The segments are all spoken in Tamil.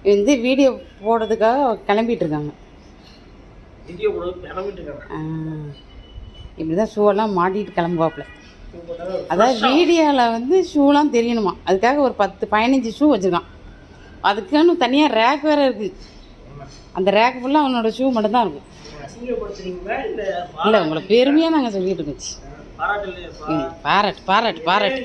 வந்து வீடியோ போடுறதுக்காக கிளம்பிட்டு இருக்காங்க வீடியோ கூட கிளம்பிட்டு இருக்காங்க ஆ, இப்படிதான் ஷூவெல்லாம் மாட்டிட்டு கிளம்புவாப்புல அதாவது வீடியோவில் வந்து ஷூலாம் தெரியணுமா அதுக்காக ஒரு பத்து பதினஞ்சு ஷூ வச்சுருக்கான் அதுக்குன்னு தனியாக ரேக் வேற இருக்கு அந்த ரேக் ஃபுல்லாக அவனோட ஷூ மட்டும் தான் இருக்கும் அசிங்கப்படுத்துறீங்களா இல்ல இல்லை உங்களை பெருமையாக நாங்கள் சொல்லிட்டு இருக்கோம் பாராட்டு இல்லையாப்பா ம், பாராட்டு பாராட்டு பாராட்டு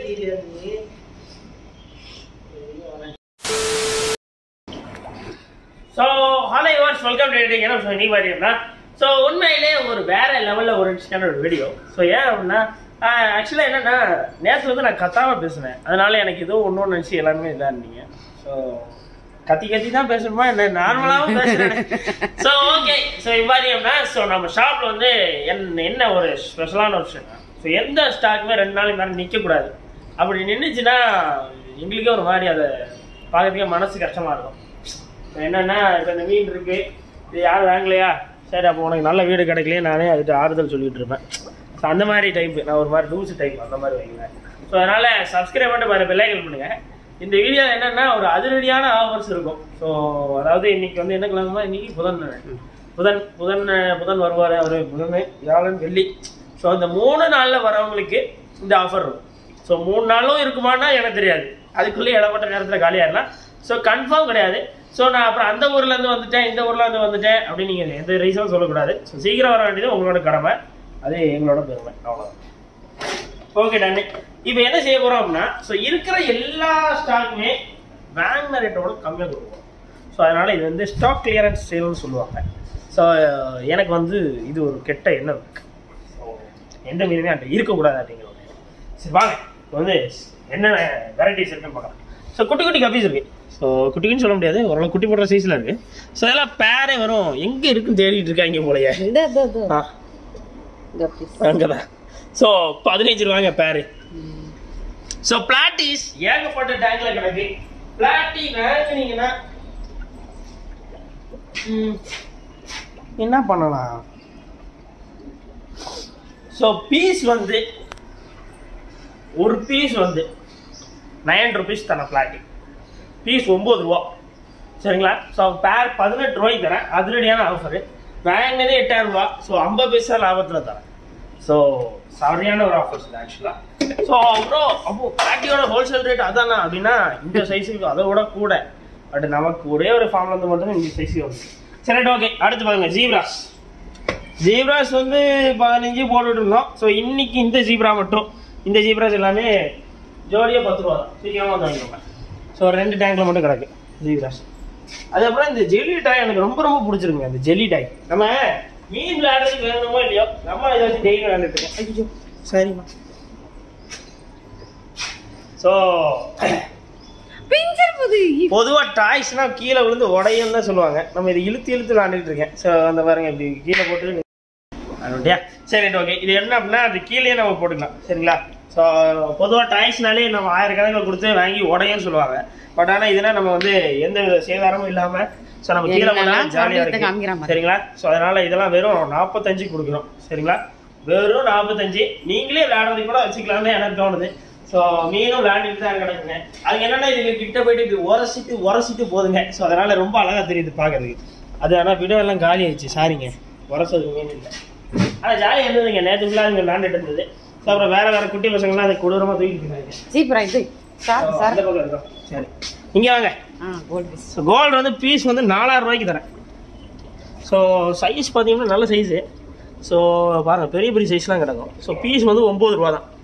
so hello yours welcome to editing என்ன ஸோ நீ பார்த்தீங்கன்னா ஸோ உண்மையிலே ஒரு வேற லெவலில் ஒரு இன்ட்ரெஸ்டான ஒரு வீடியோ ஸோ ஏன் அப்படின்னா ஆக்சுவலாக என்னன்னா நேற்று வந்து நான் கத்தாம பேசினேன் அதனால எனக்கு ஏதோ ஒன்று ஒன்று நினச்சி எல்லாருமே இதாக இருந்தீங்க ஸோ கத்தி கத்தி தான் பேசணுமா என்ன நார்மலாகவும் பேசுறேன் ஸோ ஓகே ஸோ இவ்வாரியம்னா ஸோ நம்ம ஷாப்ல வந்து என்ன என்ன ஒரு ஸ்பெஷலான ஒரு விஷயம் ஸோ எந்த ஸ்டாக்குமே ரெண்டு நாளைக்கு மேலே நிற்கக்கூடாது அப்படி நின்றுச்சுன்னா எங்களுக்கே ஒரு மாதிரி அதை பார்க்கறதுக்கே மனசு கஷ்டமா இருக்கும் இப்ப என்னன்னா இப்போ இந்த மீன் இருக்கு இது யாரும் வாங்கலையா சரி அப்போ உனக்கு நல்ல வீடு கிடைக்கலையே நானே அதுக்கு ஆறுதல் சொல்லிட்டு இருப்பேன் ஸோ அந்த மாதிரி டைப் நான் ஒரு மாதிரி லூஸ் டைப் அந்த மாதிரி வைக்கிறேன் ஸோ அதனால சப்ஸ்கிரைப் பண்ணிட்டு பாரு பிள்ளைகள் பண்ணுங்க இந்த வீடியோ என்னன்னா ஒரு அதிரடியான ஆஃபர்ஸ் இருக்கும் ஸோ அதாவது இன்னைக்கு வந்து என்ன கிழமை இன்னைக்கு புதன் புதன் புதன் புதன் வருவார் அவர் புதன் வியாழன் வெள்ளி ஸோ இந்த மூணு நாளில் வரவங்களுக்கு இந்த ஆஃபர் இருக்கும் ஸோ மூணு நாளும் இருக்குமான்னா எனக்கு தெரியாது அதுக்குள்ளே இடப்பட்ட நேரத்தில் காலியாகலாம் ஸோ கன்ஃபார்ம் கிடையாது ஸோ நான் அப்புறம் அந்த ஊர்ல இருந்து வந்துட்டேன் இந்த ஊர்ல இருந்து வந்துட்டேன் அப்படின்னு நீங்கள் எந்த ரீசனும் சொல்லக்கூடாது ஸோ சீக்கிரம் வர வேண்டியது உங்களோட கடமை அது எங்களோட பெருமை அவ்வளோதான் ஓகே டன் இப்போ என்ன செய்ய போறோம் அப்படின்னா ஸோ இருக்கிற எல்லா ஸ்டாக்குமே வாங்கின ரேட்டோட கம்மியாக கொடுப்போம் ஸோ அதனால இது வந்து ஸ்டாக் கிளியரன்ஸ் சேல்னு சொல்லுவாங்க ஸோ எனக்கு வந்து இது ஒரு கெட்ட எண்ணம் இருக்கு ஸோ எந்த மீனுமே அந்த இருக்கக்கூடாது அப்படிங்கிற ஒரு எண்ணம். சரி வாங்க இப்போ வந்து என்னென்ன வெரைட்டிஸ் இருக்குன்னு பார்க்கலாம் ஸோ குட்டி குட்டி கப்பீஸ் இருக்கு ஸோ குட்டிக்குன்னு சொல்ல முடியாது ஓரளவு குட்டி போடுற சைஸில் இருக்கு ஸோ இதெல்லாம் பேரே வரும் எங்கே இருக்குன்னு தேடிட்டு இருக்காங்க போலயே இந்த இது, இது. ஆ இந்த piece. அங்கதான் ஸோ பதினஞ்சு ரூபாங்க பேரு ஸோ பிளாட்டிஸ் ஏகப்பட்ட டேங்க்ல கிடக்கு பிளாட்டி வாங்கினீங்கன்னா ம், என்ன பண்ணலாம் ஸோ பீஸ் வந்து ஒரு பீஸ் வந்து நைன் ருபீஸ் தரேன் பிளாட்டி பீஸ் ஒம்பது ரூபா சரிங்களா ஸோ பேர் பதினெட்டு ரூபாய்க்கு தரேன் அதிரடியான ஆஃபரு வாங்கினதே எட்டாயிரம் ரூபா ஸோ ஐம்பது பைசா லாபத்தில் தரேன் ஸோ சரியான ஒரு ஆஃபர்ஸ் இது ஆக்சுவலாக ஸோ ப்ரோ அப்போ பிளாட்டியோட ஹோல்சேல் ரேட் அதானா அப்படின்னா இந்த சைஸுக்கு அதை விட கூட பட் நமக்கு ஒரே ஒரு ஃபார்ம்ல இருந்து மட்டும் இந்த சைஸுக்கு வருது சரி ஓகே அடுத்து பாருங்க ஜீப்ராஸ் ஜீப்ராஸ் வந்து பதினஞ்சு போட்டுட்டு இருந்தோம் ஸோ இன்னைக்கு இந்த ஜீப்ரா மட்டும் இந்த ஜீப்ராஸ் எல்லாமே ஜோடியாக பத்து ரூபா தான் சீக்கிரமாக வந்து வாங்கிக்கோங்க ஸோ ரெண்டு டேங்க்ல மட்டும் கிடக்கு ஜீப்ராஸ் அதுக்கப்புறம் இந்த ஜெல்லி டாய் எனக்கு ரொம்ப ரொம்ப பிடிச்சிருங்க இந்த ஜெல்லி டாய் நம்ம மீன் விளையாடுறதுக்கு வேணுமோ இல்லையோ நம்ம இதை வச்சு டெய்லி விளையாண்டுட்டு இருக்கோம் ஐயோ சரிம்மா ஸோ பிஞ்சர் புது பொதுவாக டாய்ஸ்னா கீழே விழுந்து உடையும் தான் சொல்லுவாங்க நம்ம இதை இழுத்து இழுத்து விளாண்டுட்டு இருக்கேன் ஸோ அந்த பாருங்க இப்படி கீழே போட்டு அப்படியா சரி ஓகே இது என்ன அப்படின்னா அது கீழே நம்ம போட்டுக்கலாம் சரிங்களா ஸோ பொதுவாக டாய்ஸ்னாலே நம்ம ஆயிரக்கணக்கில் கொடுத்து வாங்கி உடையன்னு சொல்லுவாங்க பட் ஆனால் இதுனா நம்ம வந்து எந்த வித சேதாரமும் இல்லாமல் ஸோ நம்ம கீழே என்னெல்லாம் போனால் ஜாலியாக சாப்பிடுறதுக்கு காமிக்கிறான் இருக்கு பாரு. சரிங்களா ஸோ அதனால இதெல்லாம் வெறும் நாற்பத்தஞ்சு கொடுக்குறோம் சரிங்களா வெறும் நாற்பத்தஞ்சு நீங்களே விளையாடுறதுக்கு கூட வச்சுக்கலாம்னு எனக்கு தோணுது ஸோ மீனும் விளையாண்டுட்டு தான் கிடக்குங்க அதுக்கு என்னன்னா இதுக்கு கிட்ட போயிட்டு இப்படி உரசிட்டு உரசிட்டு போதுங்க ஸோ அதனால ரொம்ப அழகா தெரியுது பார்க்கறதுக்கு அது ஆனால் விட எல்லாம் காலி ஆயிடுச்சு சாரிங்க உரசதுக்கு மீன் இல்லை ஆனால் ஜாலியாக இருந்ததுங்க நேற்று ஃபுல்லாக இங்கே விளையாண்டுட்டு இருந்தது ஸோ அப்புறம் வேற வேற குட்டி பசங்களாம் அதை கொடூரமாக தூக்கிட்டு இருக்காங்க ஜீப்ரா இது சார் So, சார் அந்த பக்கம் இருக்கோம் சரி இங்கே வாங்க ஆ கோல்டு பீஸ் ஸோ கோல்டு வந்து பீஸ் வந்து நாலாயிரம் ரூபாய்க்கு தரேன் ஸோ சைஸ் பார்த்தீங்கன்னா நல்ல சைஸு ஸோ பாருங்கள் பெரிய பெரிய சைஸ்லாம் கிடக்கும் ஸோ பீஸ் வந்து ஒம்பது ரூபா தான்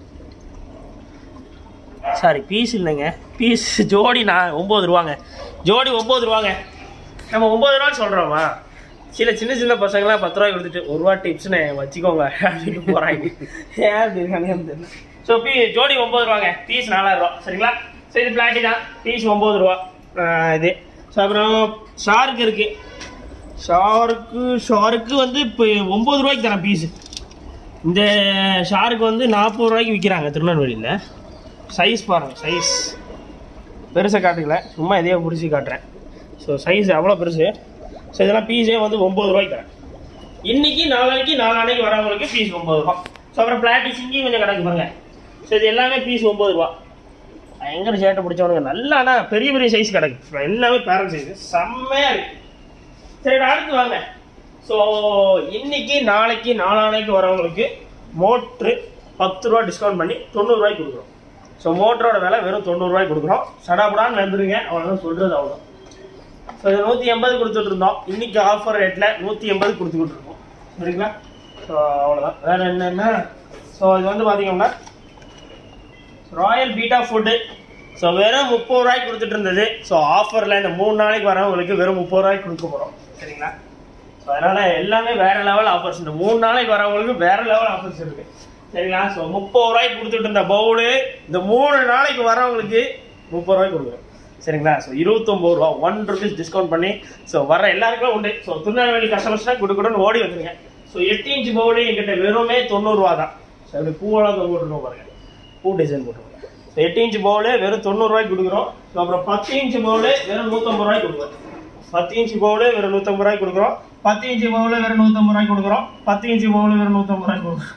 சாரி பீஸ் இல்லைங்க பீஸ் ஜோடி நான் ஒம்பது ரூபாங்க ஜோடி ஒம்பது ரூபாங்க நம்ம ஒம்பது ரூபான்னு சொல்கிறோமா சில சின்ன சின்ன பசங்களாம் பத்து ரூபாய் கொடுத்துட்டு ஒரு ரூபா டிப்ஸ்னு வச்சுக்கோங்க அப்படின்னு போகிறாங்க ஏன் அப்படி இருக்காங்கன்னு தெரியல ஸோ பீ ஜோடி ஒம்பது ரூபாங்க பீஸ் நாலாயிரம் ரூபா சரிங்களா ஸோ இது பிளாட்டி தான் பீஸ் ஒம்பது ரூபா ஆஹ் இது ஸோ அப்புறம் ஷார்க் இருக்கு ஷார்க்கு ஷார்க்கு வந்து இப்போ ஒம்பது ரூபாய்க்கு தரேன் பீஸு இந்த ஷார்க்கு வந்து நாற்பது ரூபாய்க்கு விற்கிறாங்க திருநெல்வேலியில் சைஸ் பாருங்க சைஸ் பெருசாக காட்டுக்கல சும்மா எதையோ பிடிச்சி காட்டுறேன் ஸோ சைஸ் அவ்வளோ பெருசு ஸோ இதெல்லாம் பீஸே வந்து ஒம்பது ரூபாய்க்கு தரேன் இன்னைக்கு நாளைக்கு நாளானைக்கு வரவங்களுக்கு பீஸ் ஒம்பது ரூபா ஸோ அப்புறம் பிளாட்டி சிங்கி கொஞ்சம் கணக்கு பாருங்க ஸோ இது எல்லாமே பீஸ் ஒம்பது ரூபா பயங்கர சேட்டை பிடிச்சவனுங்க நல்லா ஆனால் பெரிய பெரிய சைஸ் கிடக்கு எல்லாமே பேரண்ட் சைஸ் செம்மையாக இருக்கு சரி அடுத்து வாங்க ஸோ இன்னைக்கு நாளைக்கு நாளானைக்கு வரவங்களுக்கு மோட்ரு பத்து ரூபா டிஸ்கவுண்ட் பண்ணி தொண்ணூறுரூவாய்க்கு கொடுக்குறோம் ஸோ மோட்டரோட விலை வெறும் தொண்ணூறுரூவாய்க்கு கொடுக்குறோம் சடாபடான்னு வந்துருங்க அவ்வளோதான் சொல்கிறது அவ்வளோ ஸோ இது நூற்றி எண்பது கொடுத்துட்டு இருந்தோம் இன்னைக்கு ஆஃபர் ரேட்டில் நூற்றி எண்பது கொடுத்துக்கிட்டு இருக்கோம் சரிங்களா ஸோ அவ்வளோதான் வேறு என்னென்னா ஸோ இது வந்து பார்த்தீங்கன்னா ராயல் பீட்டா ஃபுட்டு ஸோ வெறும் முப்பது ரூபாய்க்கு கொடுத்துட்டு இருந்தது ஸோ ஆஃபரில் இந்த மூணு நாளைக்கு வரவங்களுக்கு வெறும் முப்பது ரூபாய்க்கு கொடுக்க போகிறோம் சரிங்களா ஸோ அதனால் எல்லாமே வேற லெவல் ஆஃபர்ஸ் இந்த மூணு நாளைக்கு வரவங்களுக்கு வேற லெவல் ஆஃபர்ஸ் இருக்கு சரிங்களா ஸோ முப்பது ரூபாய்க்கு கொடுத்துட்டு இருந்த பவுலு இந்த மூணு நாளைக்கு வரவங்களுக்கு முப்பது ரூபாய்க்கு கொடுக்குறோம் சரிங்களா ஸோ இருபத்தொம்பது ரூபா ஒன் ருபீஸ் டிஸ்கவுண்ட் பண்ணி ஸோ வர எல்லாருக்குமே உண்டு ஸோ திருநெல்வேலி கஸ்டமர்ஸ்னால் கொடுக்கணும்னு ஓடி வந்துருங்க ஸோ எட்டு இன்ச்சு பவுலு எங்கிட்ட வெறுமே தொண்ணூறுரூவா தான் ஸோ அப்படி பூவெல்லாம் தொங்க விட்டுருக்கோம் பாருங்க பூ டிசைன் போட்டுருக்கோம் ஸோ எட்டு இன்ச்சு பவுலு வெறும் தொண்ணூறுரூவாய்க்கு கொடுக்குறோம் ஸோ அப்புறம் பத்து இன்ச்சு பவுலு வெறும் நூற்றம்பது ரூபாய்க்கு கொடுக்குறோம் பத்து இன்ச்சு பவுலு வெறும் நூற்றம்பது ரூபாய்க்கு கொடுக்குறோம் பத்து இன்ச்சு பவுலு வெறும் நூற்றம்பது ரூபாய்க்கு கொடுக்குறோம் பத்து இன்ச்சு பவுலு வெறும் நூற்றம்பது ரூபாய்க்கு கொடுக்குறோம்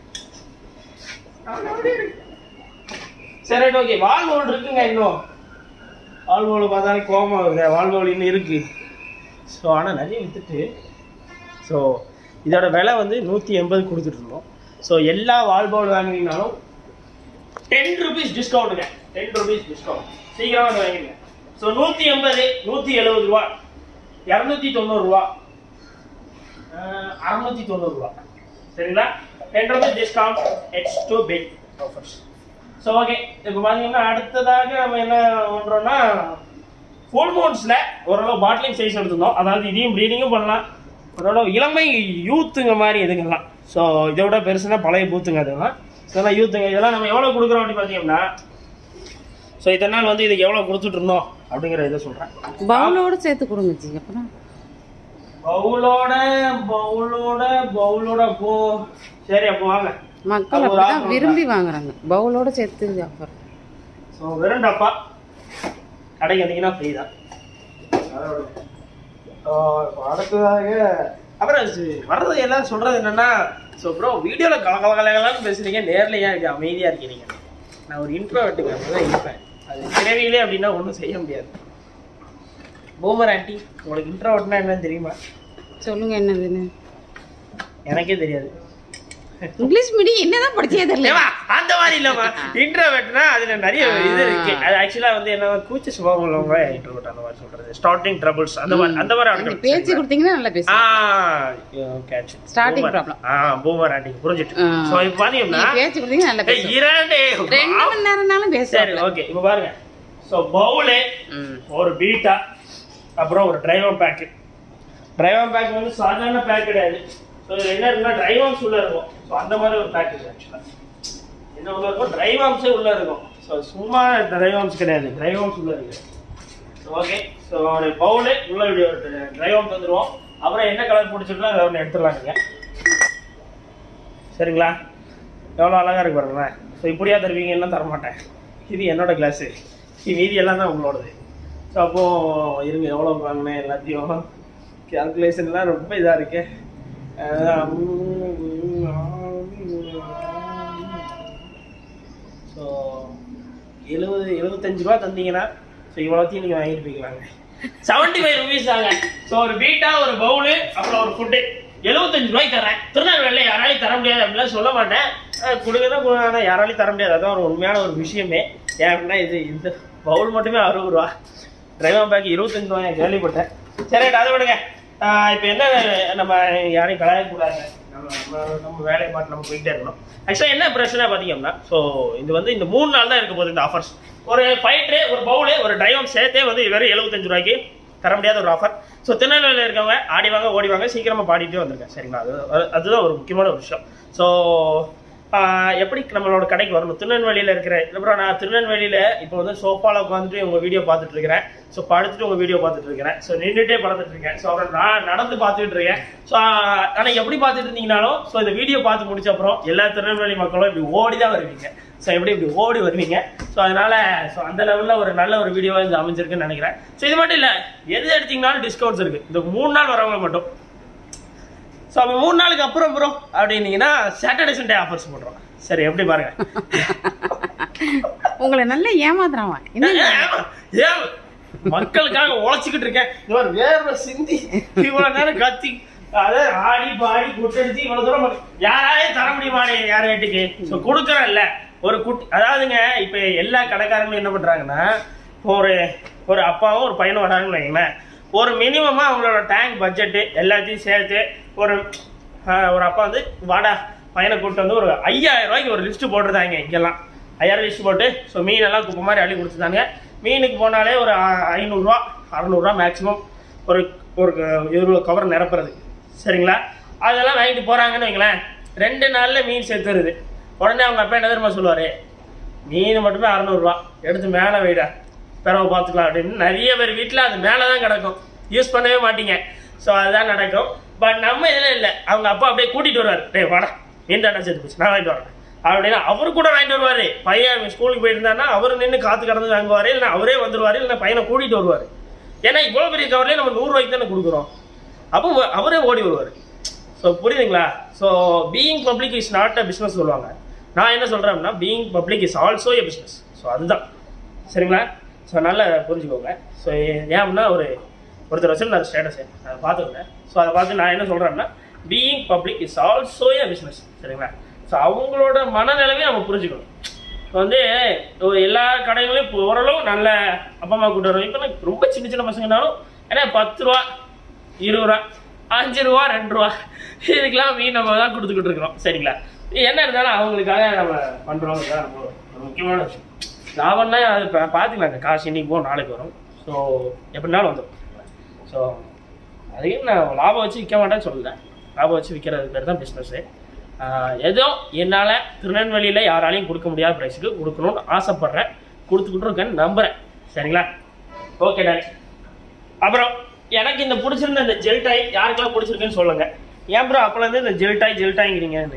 சரி ரைட் ஓகே வால் பவுல் இருக்குங்க இன்னும் வால் பவுல் பார்த்தாலே கோபம் வருங்க வால் பவுல் இன்னும் இருக்கு ஸோ ஆனால் நிறைய வித்துட்டு ஸோ இதோட விலை வந்து நூற்றி எண்பது கொடுத்துட்டு இருந்தோம் ஸோ எல்லா வால் பவுல் வாங்கினீங்கனாலும் டென் ருபீஸ் டிஸ்கவுண்ட்டுங்க டென் ருபீஸ் டிஸ்கவுண்ட் சீக்கிரமா வந்து வாங்கிடுங்க ஸோ நூற்றி எண்பது நூற்றி எழுபது ரூபா இரநூத்தி தொண்ணூறுரூவா அறுநூத்தி தொண்ணூறுரூவா சரிங்களா ten rupees discount it's too big offers so okay இப்போ பார்த்தீங்கன்னா அடுத்ததாக நம்ம என்ன பண்ணுறோம்னா ஃபுல் மோன்ஸில் ஓரளவு பாட்லிங் சைஸ் எடுத்திருந்தோம் அதாவது இதையும் ப்ளீடிங்கும் பண்ணலாம் ஓரளவு இளமை யூத்துங்க மாதிரி எதுங்கலாம் ஸோ இதை விட பெருசுனா பழைய பூத்துங்க அதெல்லாம் ஸோ இதெல்லாம் யூத்துங்க இதெல்லாம் நம்ம எவ்வளோ கொடுக்குறோம் அப்படின்னு பார்த்தீங்கன்னா ஸோ இத்தனை நாள் வந்து இதுக்கு எவ்வளோ கொடுத்துட்டு இருந்தோம் அப்படிங்கிற இதை சொல்கிறேன் பவுலோட சேர்த்து கொடுங்க ஜி அப்புறம் பவுலோட பவுலோட பவுலோட போ சரி அப்போ வாங்க மக்கள் அது ஒரு அப்படிதான் offer விரும்பி வாங்குறாங்க பவுலோட சேர்த்து ஆஃபர் ஸோ வெறும் டப்பா கடைக்கு வந்தீங்கன்னா ஃப்ரீ தான் So, இப்போ அடுத்ததாக அப்புறம் இது வர்றது எல்லாம் சொல்றது என்னன்னா ஸோ ப்ரோ வீடியோவில் கல கல கலகலான்னு பேசுறீங்க நேர்ல ஏன் இப்படி அமைதியாக இருக்கீங்க நான் ஒரு இன்ட்ரோ வெட்டுங்க அப்படிதான் இருப்பேன் அது பிறவியிலே அப்படின்னா ஒன்றும் செய்ய முடியாது பூமர் ஆண்டி உங்களுக்கு இன்ட்ரோ வெட்டினா என்னன்னு தெரியுமா சொல்லுங்க என்னதுன்னு எனக்கே தெரியாது இங்கிலீஷ் மீடியம் என்னதான் படிச்சே தெரியல ஏம்மா, அந்த மாதிரி இல்லம்மா இன்ட்ரோவெட்னா அதுல நிறைய இது இருக்கு அது ஆக்சுவலா வந்து என்ன கூச்ச சுபாவம் உள்ளவங்க இன்ட்ரோவெட் அந்த மாதிரி சொல்றது ஸ்டார்டிங் ட்ரபிள்ஸ் அந்த மாதிரி அந்த மாதிரி நீங்க ஆட்கள் பேச்சு கொடுத்தீங்கன்னா நல்லா ஆ பேசுங்க catch. Starting Boomer. problem. ஆ பூமர் ஆண்டி புரிஞ்சுட்டு ஆ. சோ இப்போ பாத்தீங்கன்னா நீங்க பேச்சு கொடுத்தீங்கன்னா நல்லா ஏய், பேசுங்க இரண்டு ரெண்டு மணி நேரம்னாலும் சரி பேசுவாங்க ஓகே இப்போ பாருங்க சோ பவுலு ஒரு பீட்டா அப்புறம் ஒரு டிரைவர் பேக்கு டிரைவர் பேக் வந்து சாதாரண பேக் கிடையாது ஸோ இது என்ன இருக்குன்னா டிரைவாம்ஸ் உள்ள இருக்கும் ஸோ அந்த மாதிரி ஒரு பேக் இது ஆக்சுவலாக என்ன உள்ள இருக்கும் டிரைவாம்ஸே உள்ள இருக்கும் ஸோ சும்மா டிரைவாம்ஸ் கிடையாது டிரைவாம்ஸ் உள்ள இருக்கு ஓகே ஸோ ஒரு பவுலு உள்ள இப்படி ஒரு டிரைவாம்ஸ் வந்துருவோம் அப்புறம் என்ன கலர் பிடிச்சிருக்கோ அதை ஒன்று எடுத்துடலாம் நீங்கள் சரிங்களா எவ்வளோ அழகா இருக்கு பாருங்களேன் ஸோ இப்படியா தருவீங்கன்னா தரமாட்டேன் இது என்னோட கிளாஸு இது மீதி எல்லாம் தான் உங்களோடது ஸோ அப்போ இருங்க எவ்வளோ வாங்கினேன் எல்லாத்தையும் கேல்குலேஷன்லாம் ரொம்ப இதாக இருக்கு ஸோ எழுபது எழுபத்தஞ்சு ரூபா தந்தீங்கன்னா ஸோ இவ்வளோத்தையும் நீங்கள் வாங்கிட்டு போய்க்கலாங்க செவன்டி ஃபைவ் ருபீஸ் தாங்க ஸோ ஒரு பீட்டா ஒரு பவுலு அப்புறம் ஒரு ஃபுட்டு எழுபத்தஞ்சு ரூபாய்க்கு தரேன் திருநெல்வேலியில் யாராலையும் தர முடியாது அப்படிலாம் சொல்ல மாட்டேன் கொடுக்குறதா ஆனால் யாராலையும் தர முடியாது அதான் ஒரு உண்மையான ஒரு விஷயமே ஏன் அப்படின்னா இது இந்த பவுல் மட்டுமே அறுபது ரூபா டிரைவர் பேக் இருபத்தஞ்சு ரூபாய் கேள்விப்பட்டேன் சரி அதை விடுங்க இப்போ என்ன நம்ம யாரையும் கலாயக்கூடாது நம்ம நம்ம- நம்ம வேலையை பார்த்து நம்ம போயிட்டே இருக்கணும் ஆக்சுவலாக என்ன பிரச்சனை பார்த்தீங்கன்னா ஸோ இது வந்து இந்த மூணு நாள் தான் இருக்க போகுது இந்த ஆஃபர்ஸ் ஒரு ஃபைட்ரு ஒரு பவுலு ஒரு டிரைவம் சேர்த்தே வந்து வெறும் எழுபத்தஞ்சு ரூபாய்க்கு தர முடியாத ஒரு ஆஃபர் ஸோ திருநெல்வேலியில் இருக்கவங்க ஆடி வாங்க ஓடி வாங்க சீக்கிரமாக பாடிட்டே வந்திருக்கேன் சரிங்களா அது அது- அதுதான் ஒரு முக்கியமான ஒரு விஷயம் ஸோ எப்படி நம்மளோட கடைக்கு வரணும் திருநெல்வேலியில் இருக்கிற அப்புறம் நான் திருநெல்வேலியில் இப்போ வந்து சோஃபாவில் உட்காந்துட்டு உங்கள் வீடியோ பார்த்துட்டு இருக்கிறேன் ஸோ படுத்துட்டு உங்கள் வீடியோ பார்த்துட்டு இருக்கிறேன் ஸோ நின்றுட்டே படுத்துட்டு இருக்கேன் ஸோ அப்புறம் நான் நடந்து பார்த்துட்டு இருக்கேன் ஸோ ஆனால் எப்படி பார்த்துட்டு இருந்தீங்கனாலும் ஸோ இந்த வீடியோ பார்த்து முடிச்ச அப்புறம் எல்லா திருநெல்வேலி மக்களும் இப்படி ஓடி தான் வருவீங்க ஸோ எப்படி இப்படி ஓடி வருவீங்க ஸோ அதனால ஸோ அந்த லெவலில் ஒரு நல்ல ஒரு வீடியோவாக இது அமைஞ்சிருக்குன்னு நினைக்கிறேன் ஸோ இது மட்டும் இல்லை எது எடுத்தீங்கனாலும் டிஸ்கவுண்ட்ஸ் இருக்குது இந்த மூணு நாள் வரவங்க மட்டும் ஸோ அப்போ மூணு நாளுக்கு அப்புறம் ப்ரோ அப்படின்னீங்கன்னா சாட்டர்டே சண்டே ஆஃபர்ஸ் போடுறோம் சரி எப்படி பாருங்க உங்களை நல்லா ஏமாத்துறான் என்ன ஏன், ஏன் மக்களுக்காக உழைச்சிக்கிட்டு இருக்கேன் இவர் வேர்வை சிந்தி இவ்வளவு நேரம் கத்தி அத ஆடி பாடி குட்டடிச்சு இவ்வளவு தூரம் பண்ணி- யாராலே தர முடியுமாடே யார் வீட்டுக்கு ஸோ கொடுக்குறேன்ல ஒரு குட்டி அதாவதுங்க இப்ப எல்லா கடைக்காரங்களும் என்ன பண்றாங்கன்னா ஒரு ஒரு அப்பாவும் ஒரு பையனும் வராங்கன்னு வைங்களேன் ஒரு மினிமமா அவங்களோட டேங்க் பட்ஜெட்டு எல்லாத்தையும் சேர்த்து ஒரு ஆஹ், ஒரு அப்பா வந்து வாடா பையனை கூப்பிட்டு வந்து ஒரு ஐயாயிரம் ரூபாய்க்கு ஒரு லிஸ்ட் போட்டுருந்தாங்க இங்கெல்லாம் ஐயாயிரம் லிஸ்ட் போட்டு ஸோ மீன் எல்லாம் குப்பை மாதிரி அள்ளி கொடுத்துட்டாங்க மீனுக்கு போனாலே ஒரு ஆ- ஐநூறுரூவா அறநூறுவா மேக்ஸிமம் ஒரு ஒரு இவ்வளோ கவர் நிரப்புறது சரிங்களா அதெல்லாம் வாங்கிட்டு போகிறாங்கன்னு வைங்களேன் ரெண்டு நாளில் மீன் செத்துருது உடனே அவங்க அப்பா என்ன தெரியுமா சொல்லுவார் மீன் மட்டுமே அறநூறுவா எடுத்து மேலே வைடா பிறவை பார்த்துக்கலாம் அப்படின்னு நிறைய பேர் வீட்டில் அது மேலே தான் கிடக்கும் யூஸ் பண்ணவே மாட்டீங்க ஸோ அதுதான் நடக்கும் பட் நம்ம இதில் இல்லை அவங்க அப்பா அப்படியே கூட்டிகிட்டு வருவார் டேய் வாடா மீன் தாண்டா செத்து போச்சு நான் வாங்கிட்டு வரேன் அப்படின்னா அவரு கூட வாங்கிட்டு வருவாரு பையன் ஸ்கூலுக்கு போயிட்டு இருந்தாருன்னா அவர் நின்று காத்து கடந்து வாங்குவாரு இல்லை அவரே வந்துருவாரு இல்லை பையனை கூட்டிட்டு வருவாரு ஏன்னா இவ்வளோ பெரிய கவர்லேயே நம்ம நூறு ரூபாய்க்கு தானே கொடுக்குறோம் அப்போ வ- அவரே ஓடி வருவார் ஸோ புரியுதுங்களா so being public is not a business சொல்லுவாங்க நான் என்ன சொல்கிறேன் அப்படின்னா being public is also a business so அதுதான் சரிங்களா ஸோ நல்லா புரிஞ்சுக்கோங்க ஸோ ஏன் அப்படின்னா ஒரு ஒருத்தர் வச்சிருந்தார் ஸ்டேட்டஸ் அதை பார்த்துருந்தேன் ஸோ அதை பார்த்து நான் என்ன சொல்கிறேன்னா being public is also a business சரிங்களா ஸோ அவங்களோட மனநிலைமையை நம்ம புரிஞ்சுக்கணும் இப்போ வந்து ஒரு எல்லா கடைகளையும் இப்போ ஓரளவு நல்ல அப்பா அம்மா கூட்டு வரும் இப்போ ரொம்ப சின்ன சின்ன பசங்கனாலும் ஏன்னா பத்து ரூபா இருபது ரூபா அஞ்சு ரூபா ரெண்டு ரூபா இதுக்கெல்லாம் மீன் நம்ம தான் கொடுத்துக்கிட்டு இருக்கிறோம் சரிங்களா என்ன இருந்தாலும் அவங்களுக்காக நம்ம பண்ணுறோம் நம்ம ஒரு முக்கியமான விஷயம் லாபம்னா அது பா- பார்த்துக்கலாங்க காசு இன்னைக்கு போகும் நாளைக்கு வரும் ஸோ எப்படினாலும் வந்துடும் ஸோ அதையும் நான் லாபம் வச்சு விற்க மாட்டேன்னு சொல்லல லாபம் வச்சு விற்கிறது பேர் தான் பிஸ்னஸ்ஸு ஏதோ என்னால் திருநெல்வேலியில் யாராலையும் கொடுக்க முடியாத ப்ரைஸுக்கு கொடுக்கணும்னு ஆசைப்பட்றேன் கொடுத்துக்கிட்டு இருக்கேன்னு நம்புகிறேன் சரிங்களா ஓகே டாடி அப்புறம் எனக்கு இந்த பிடிச்சிருந்த இந்த ஜெல் டாய் யாருக்கெல்லாம் பிடிச்சிருக்குன்னு சொல்லுங்க ஏன் ப்ரோ அப்போலேருந்து இந்த ஜெல் டாய் ஜெல் டாய்ங்கிறீங்கன்னு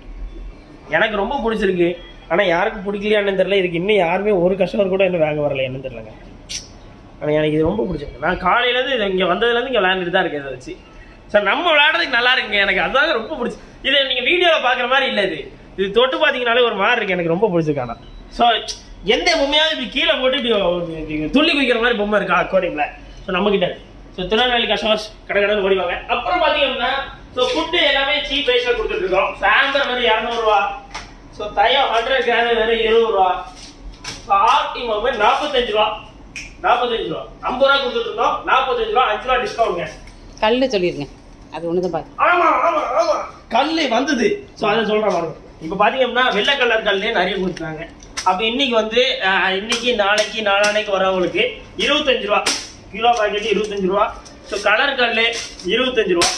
எனக்கு ரொம்ப பிடிச்சிருக்கு ஆனால் யாருக்கு பிடிக்கலையான்னு தெரியல இதுக்கு இன்னும் யாருமே ஒரு கஸ்டமர் கூட இன்னும் வாங்க வரல என்னன்னு தெரியலங்க ஆனால் எனக்கு இது ரொம்ப பிடிச்சிருக்கு நான் காலையிலேருந்து இது இங்கே வந்ததுலேருந்து இங்கே விளையாண்டுட்டு தான் இருக்கேன் இதை வச்சு சார் நம்ம விளையாடுறதுக்கு நல்லா இருக்குங்க எனக்கு அதாங்க ரொம்ப பிடிச்சி இது நீங்கள் வீடியோவில் பார்க்குற மாதிரி இல்லை இது இது தொட்டு பார்த்தீங்கனாலே ஒரு மாதிரி இருக்கு எனக்கு ரொம்ப பிடிச்சிருக்கு ஆனால் ஸோ எந்த பொம்மையாவது இப்படி கீழே போட்டு இப்படி இப்படி துள்ளி குதிக்கிற மாதிரி பொம்மை இருக்கா அக்வாரியில் ஸோ நம்மக்கிட்ட ஸோ திருநெல்வேலி கஸ்டமர்ஸ் கடை கடை ஓடிவாங்க அப்புறம் பார்த்தீங்கன்னா ஸோ ஃபுட்டு எல்லாமே சீப் ப்ரைஸில் கொடுத்துட்டு இருக்கோம் சாம்பர் வெறும் இரநூறுவா ஸோ தயம் ஹண்ட்ரட் கிராம் வெறும் இருபது ரூபா ஸோ ஆர்டி மொபைல் நாற்பத்தஞ்சு ரூபா நாற்பத்தஞ்சு ரூபா ஐம்பது ரூபா கொடுத்துட்டு இருந்தோம் நாற்பத்தஞ்சு ரூபா அஞ்சு ரூபா டிஸ்கவுண்ட்ங்க கல்லு சொல்லிருங்க அது ஒன்று தான் பார்த்து ஆமா ஆமா ஆமா கல்லு வந்தது ஸோ அதை சொல்றேன் பாருங்க இப்போ பாத்தீங்கன்னா வெள்ளை கலர் கல்லே நிறைய கொடுத்தாங்க அப்போ இன்னைக்கு வந்து அஹ், இன்னைக்கு நாளைக்கு நாளானைக்கு வரவங்களுக்கு இருபத்தஞ்சு ரூபா கிலோ பாக்கெட் இருபத்தஞ்சு ரூபா ஸோ கலர் கல் இருபத்தஞ்சு ரூபா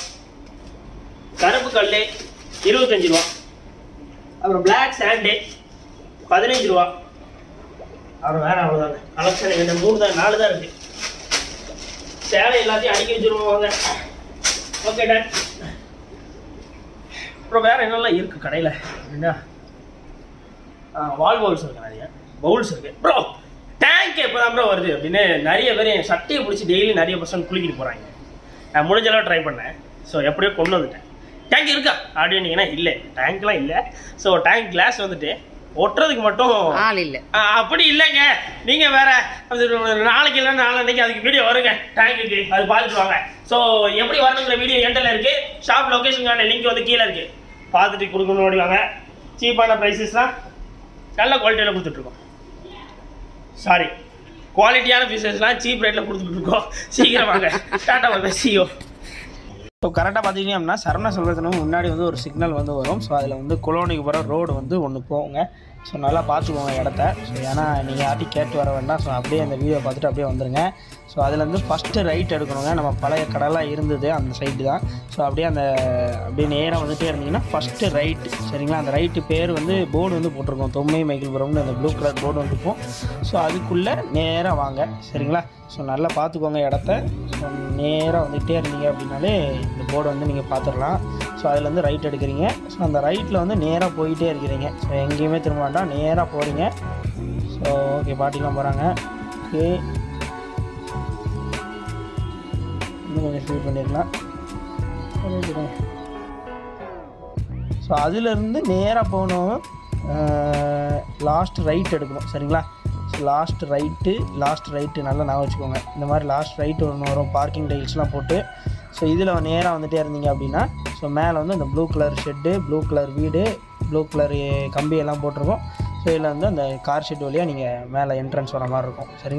கருப்பு கல் இருபத்தஞ்சு ரூபா அப்புறம் பிளாக் சாண்டு பதினஞ்சு ரூபா அப்புறம் வேற அவ்வளோதாங்க கலெக்ஷன் இந்த மூணு தான் நாலு தான் இருக்கு சேலை எல்லாத்தையும் அடிக்க வச்சிருவாங்க ஓகே டன் அப்புறம் வேற என்னெல்லாம் இருக்கு கடையில் அப்படின்னா வால் பவுல்ஸ் இருக்கு நிறைய பவுல்ஸ் இருக்கு ப்ரோ டேங்க் எப்போ தான் ப்ரோ வருது அப்படின்னு நிறைய பேர் என் சட்டையை பிடிச்சி டெய்லி நிறைய பர்சன்ட் குளிக்கிட்டு போகிறாங்க நான் முடிஞ்ச அளவு ட்ரை பண்ணேன் ஸோ எப்படியோ கொண்டு வந்துட்டேன் டேங்க் இருக்கா அப்படின்னீங்கன்னா இல்லை டேங்க்லாம் இல்லை ஸோ டேங்க் கிளாஸ் வந்துட்டு ஒட்டுறதுக்கு மட்டும் ஆள் இல்லை ஆ, அப்படி இல்லைங்க நீங்க வேற அது ஒரு நாளைக்கு இல்லை நாளைக்கு அதுக்கு வீடியோ வருங்க டேங்குக்கு அது பார்த்துட்டு வாங்க ஸோ எப்படி வரணுங்கிற வீடியோ எண்டில் இருக்கு ஷாப் லொகேஷனுக்கான லிங்க் வந்து கீழே இருக்கு பார்த்துட்டு கொடுக்கணும் ஓடிவாங்க சீப்பான ப்ரைஸஸ்லாம் நல்ல குவாலிட்டியில் கொடுத்துட்ருக்கோம் சாரி குவாலிட்டியான பீசஸ்லாம் சீப் ரேட்டில் கொடுத்துட்டு இருக்கோம் சீக்கிரம் வாங்க டாட்டா வாங்க சியோ ஸோ கரெக்டாக பார்த்தீங்கன்னா அப்படின்னா சரவண சொல்கிறதுக்கு முன்னாடி வந்து ஒரு சிக்னல் வந்து வரும் ஸோ அதில் வந்து குளோனிக்கு போகிற ரோடு வந்து ஒன்று போங்க ஸோ நல்லா பார்த்துக்கோங்க இடத்த ஸோ ஏன்னா நீங்கள் யார்ட்டையும் கேட்டு வர வேண்டாம் ஸோ அப்படியே அந்த வீடியோ பார்த்துட்டு அப்படியே வந்துருங்க ஸோ அதுலேருந்து ஃபஸ்ட்டு ரைட் எடுக்கணுங்க நம்ம பழைய கடலாம் இருந்தது அந்த சைடு தான் ஸோ அப்படியே அந்த அப்படியே நேராக வந்துட்டே இருந்தீங்கன்னா ஃபஸ்ட்டு ரைட்டு சரிங்களா அந்த ரைட்டு பேர் வந்து போர்டு வந்து போட்டிருக்கோம் தொம்மை மைக்கிள்புரம்னு அந்த ப்ளூ கலர் போர்டு வந்து இருக்கும் ஸோ அதுக்குள்ளே நேராக வாங்க சரிங்களா ஸோ நல்லா பார்த்துக்கோங்க இடத்த ஸோ நேராக வந்துகிட்டே இருந்தீங்க அப்படின்னாலே இந்த போர்டு வந்து நீங்கள் பார்த்துடலாம் ஸோ அதுலேருந்து ரைட் எடுக்கிறீங்க ஸோ அந்த ரைட்டில் வந்து நேராக போயிட்டே இருக்கிறீங்க ஸோ எங்கேயுமே திரும்ப வேண்டாம் நேராக போகிறீங்க ஸோ ஓகே பாட்டிலாம் போகிறாங்க ஓகே இன்னும் கொஞ்சம் ஃபீல் பண்ணிடலாம் ஸோ அதுலேருந்து நேராக போகணும் லாஸ்ட் ரைட் எடுக்கணும் சரிங்களா லாஸ்ட் ரைட்டு லாஸ்ட் ரைட்டு நல்லா ஞாபகம் வச்சுக்கோங்க இந்த மாதிரி லாஸ்ட் ரைட்டு ஒன்று வரும் பார்க்கிங் டைல்ஸ்லாம் போட்டு ஸோ இதில் நேராக வந்துட்டே இருந்தீங்க அப்படின்னா ஸோ மேலே வந்து அந்த blue colour shed blue colour வீடு ப்ளூ கலர் கம்பி எல்லாம் போட்டிருக்கோம் ஸோ இதில் வந்து அந்த கார் ஷெட் வழியாக நீங்கள் மேலே என்ட்ரன்ஸ் வர மாதிரி இருக்கும் சரிங்களா